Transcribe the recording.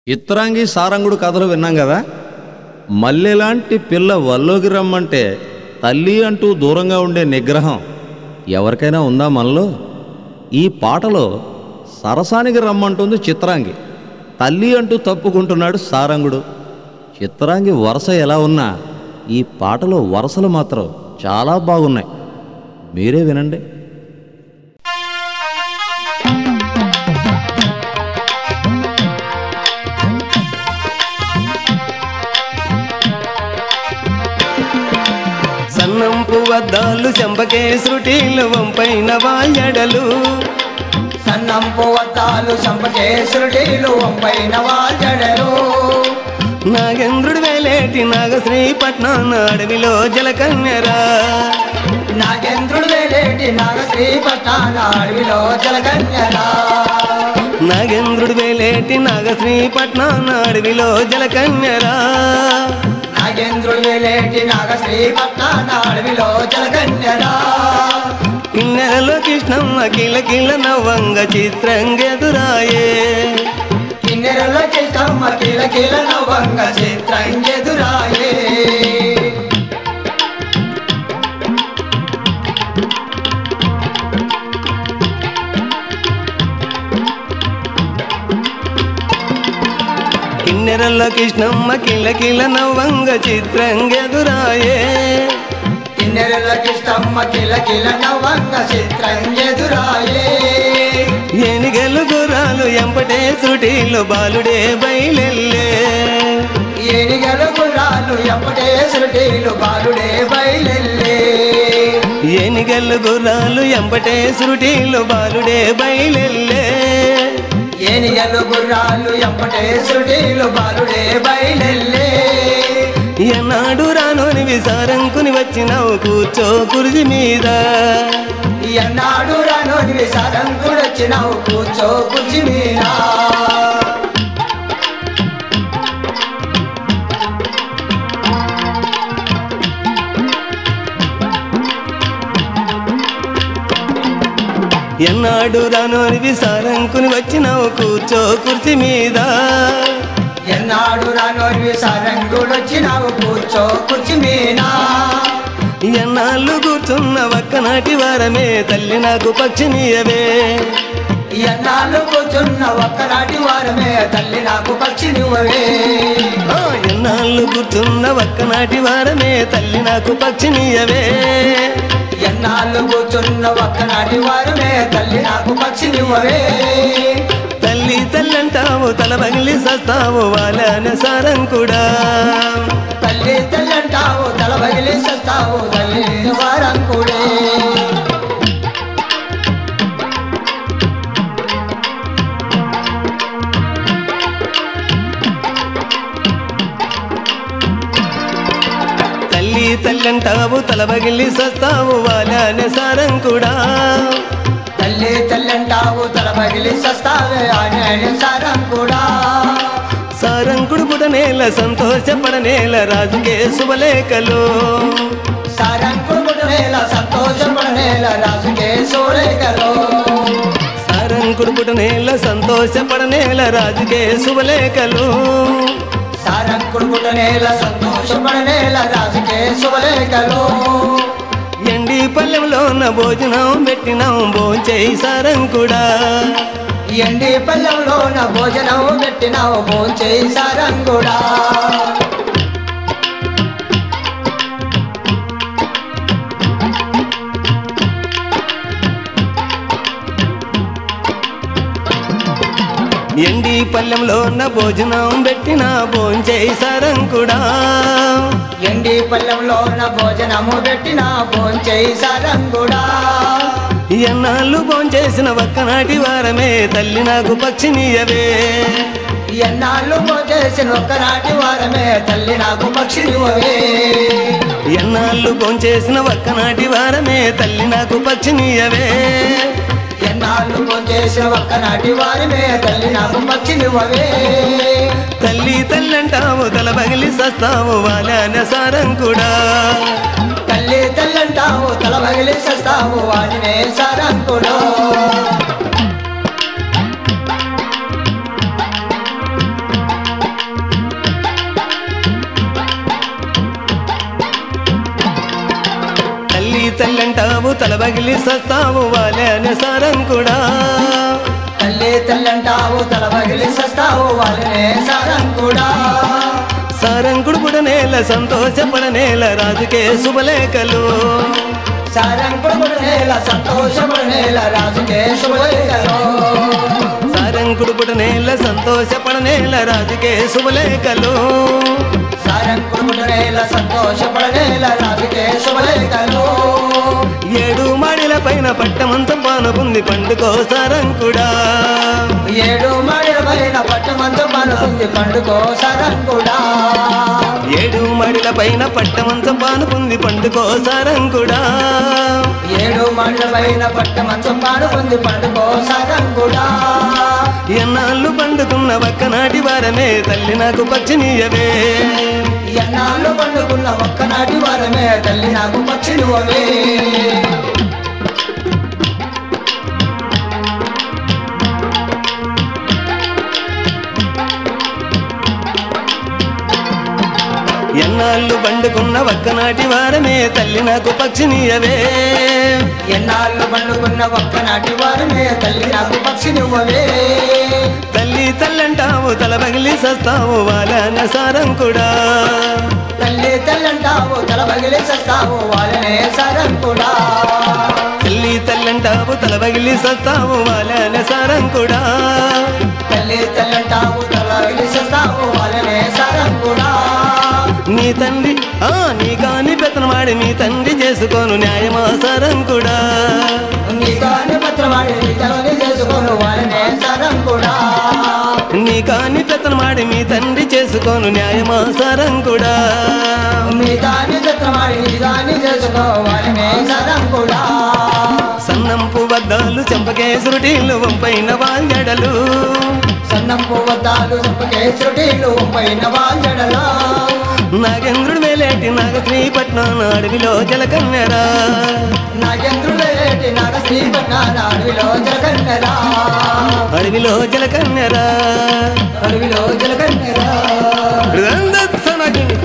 ఇత్తరాంగి సారంగుడు కథలు విన్నాం కదా మల్లెలాంటి పిల్ల వల్లోకి రమ్మంటే తల్లి అంటూ దూరంగా ఉండే నిగ్రహం ఎవరికైనా ఉందా మనలో ఈ పాటలో సరసానికి రమ్మంటుంది చిత్రాంగి తల్లి అంటూ తప్పుకుంటున్నాడు సారంగుడు చిత్రాంగి వరస ఎలా ఉన్నా ఈ పాటలో వరసలు మాత్రం చాలా బాగున్నాయి మీరే వినండి సన్నంపు వద్దాలు చెంపకే శృటిలు వంపైన వాయడలు సన్నంపు వత్తాలు సంపకేశ్వరుడీలు వంపైన వాజడలు నాగేంద్రుడు వేలేటి నాగశ్రీపట్నం అడవిలో జలకన్యరా నాగేంద్రుడు వేలేటి నాగశ్రీ పట్టాన అడవిలో జలకన్యరా నాగేంద్రుడు వేలేటి నాగశ్రీపట్నం అడవిలో జలకన్యరా నాగేంద్రుడు వేలేటి నాగశ్రీ పట్టాన అడవిలో జలకన్యరా కిన్నెరలో కృష్ణమ్మ కిల కిల నవ్వంగ చిత్రంగెదురాయే కిన్నెరలో చిత్తమ్మ కిల కిల నవ్వంగ చిత్రం ఎదురాయే కిన్నెరలో కృష్ణమ్మ కిల కిల నవ్వంగ చిత్రంగెదురాయే కిన్నెరల కిష్టమ్మ కిల కిల నవ్వంగ చిత్రం ఎదురాయే ఏనిగలు గుర్రాలు ఎంపటే సుటీలు బాలుడే బయలెల్లే ఏనిగలు గుర్రాలు ఎప్పటే శృటీలు బాలుడే బయలెల్లే ఏనిగలు గుర్రాలు ఎంపటే సుటీలు బాలుడే బయలెల్లే ఏనిగలు గుర్రాలు ఎప్పటే శృటీలు బాలుడే బయలెల్లే ఎన్నాడు రానోని విసారంకుని వచ్చినావు కూర్చో కుర్జీ మీద ఎన్నాడు రాను విసారంకుడొచ్చినావు కూర్చో కుర్చీ మీద ఎన్నాడు రానోని విసారంకుని వచ్చినావు కూర్చో కుర్చీ మీద ఎన్నాడు రాను విసారంకుడొచ్చినావు కూర్చో కుర్చీ మీద ఎన్నాళ్ళు కూర్చున్న ఒక్కనాటి వారమే తల్లి నాకు పక్షినీయవే ఎన్నాళ్ళు కూర్చున్న ఒక్కనాటి వారమే తల్లి నాకు పక్షి నువ్వే ఆ, ఎన్నాళ్ళు కూర్చున్న ఒక్కనాటి వారమే తల్లి నాకు పక్షినీయవే ఎన్నాళ్ళు కూర్చున్న ఒక్కనాటి వారమే తల్లి నాకు పక్షి నువ్వే తల్లి తల్లంటావు తల పగిలి సస్తావు వాళ్ళనే సారం కూడా తల్లి తల్లంటావు తల బగిలి సస్తావు తల్లి వారం కూడా తల్లి తల్లంటావు తల పగిలి సస్తావు వాళ్ళనే సారం కూడా తల్లి తల్లంటావు తల బగిలి సస్తావే అనే సారం కూడా సారంకుడు పుటనేల సంతోషపడనేల రాజుకే శుభలేఖలు సారంకుడునేల సంతోషపడనేల రాజుకే సోరేగలో సారంకుడు పుటనేల సంతోషపడనేల రాజుకే శుభలేఖలు సారంకుడునేల సంతోషపడనేల రాజుకే శుభలేఖలు ఎండి పల్లెంలోన భోజనం పెట్టినాం భోంచేయి సారంకుడా ఎండి పల్లెంలో నా భోజనం పెట్టినావు భోంచేయి సారంగుడా ఎండి పల్లెంలోన భోజనం పెట్టినా భోంచేయి సారంకుడా ఎండి పల్లెంలో నా భోజనము పెట్టిన భోంచేయి సారంగుడా ఎన్నాళ్ళు భోంచేసిన ఒక్కనాటి వారమే తల్లి నాకు పక్షినీయవే ఎన్నాళ్ళు భోజేసిన ఒక్కనాటి వారమే తల్లి నాకు పక్షి నువ్వే ఎన్నాళ్ళు భోంచేసిన ఒక్కనాటి వారమే తల్లి నాకు పక్షినీయవే ఎన్నాళ్ళు భోజేసిన ఒక్కనాటి వారమే తల్లి నాకు పక్షి నువ్వే తల్లి తల్లంటావు తల పగిలి సస్తావు వాళ్ళనే సారంకుడా తల్లి తల్లంటావు తల బగిలి సస్తావు వాడినే సారంగుడు తల్లంటావు తలబగిలి సస్తావు వాలే అనే సారంకుడా తల్లి తల్లంటావు తల పగిలి సస్తావు వాళ్ళనే సారంకుడా సారంకుడు పుడనేల సంతోషపడనేల రాజుకే శుభలేఖలు సారంకుడు పుడనేల సంతోషపడనేల రాజుకే శుభలేఖలో సారంకుడు పుడనేల సంతోషపడనేల రాజుకే శుభలేఖలు సారంకుడు పుడనేల సంతోషపడనేల రాజుకే శుభలేఖలో ఏడు మాడిల పైన పట్టమంతం పానుకుంది పండుకో సారంకుడా ఏడు మాడిల పైన పట్టమంత మనకుంది పండుకో సారంకుడా ఏడు మాడిల పైన పట్టమంతం పానుకుంది పండుకో సారంకుడా ఏడు మాడిల పైన పట్టమంచం పాడుకుంది పండుకో సారంకుడా ఎన్నాళ్ళు పండుకున్న ఒక్కనాటి వారమే తల్లి నాకు పచ్చినీయవే ఎన్నాళ్ళు పండుకున్న ఒక్కనాటి వారమే తల్లి నాకు పక్షి నువ్వే ఎన్నాళ్ళు పండుకున్న ఒక్కనాటి వారమే తల్లి నాకు పక్షినీయవే ఎన్నాళ్ళు పండుకున్న ఒక్కనాటి వారమే తల్లి నాకు పక్షి నువ్వే తల్లి తల్లంటావు తల పగిలి సస్తావు వాళ్ళ సారంకుడా తల్లి తల్లంటావు తల పగిలి సస్తావు వాళ్ళనే సారంకుడా తల్లి తల్లంటావు తల పగిలి సస్తావు వాళ్ళ సారంకుడా తల్లి తల్లంటావు తల పగిలి సస్తావు వాళ్ళనే సారంకుడా నీ తండ్రి ఆ నీ కాని పెత్తనమాడి నీ తండ్రి చేసుకోను న్యాయమా సారంకుడా నీతోని పత్రమాడి నీతోని చేసుకోను వాళ్ళనే సారంకుడా నీ కాని పెత్తనమాడి మీ తండ్రి చేసుకోను న్యాయమా సారంకుడా మీ దాన్ని చిత్రమాడి నీ దాన్ని చేసుకో వాళ్ళనే సారంకుడా సన్నంపు వద్దాలు చెంపకేసురుటీలు వంపైన వాంజడలు సన్నం పువ్వద్దాలు సంపకే చుటీలు పైన వాంజడలా నాగేంద్రుడు మేలేటి నాగ శ్రీపట్నం అడవిలో జలకన్నెరా నాగేంద్రుడేటి నాగ శ్రీపట్నాన అడవిలో జలకన్నెరా అడవిలో జలకన్నెరా అడవిలో జలకన్నెరా హృదయందత్తనగిని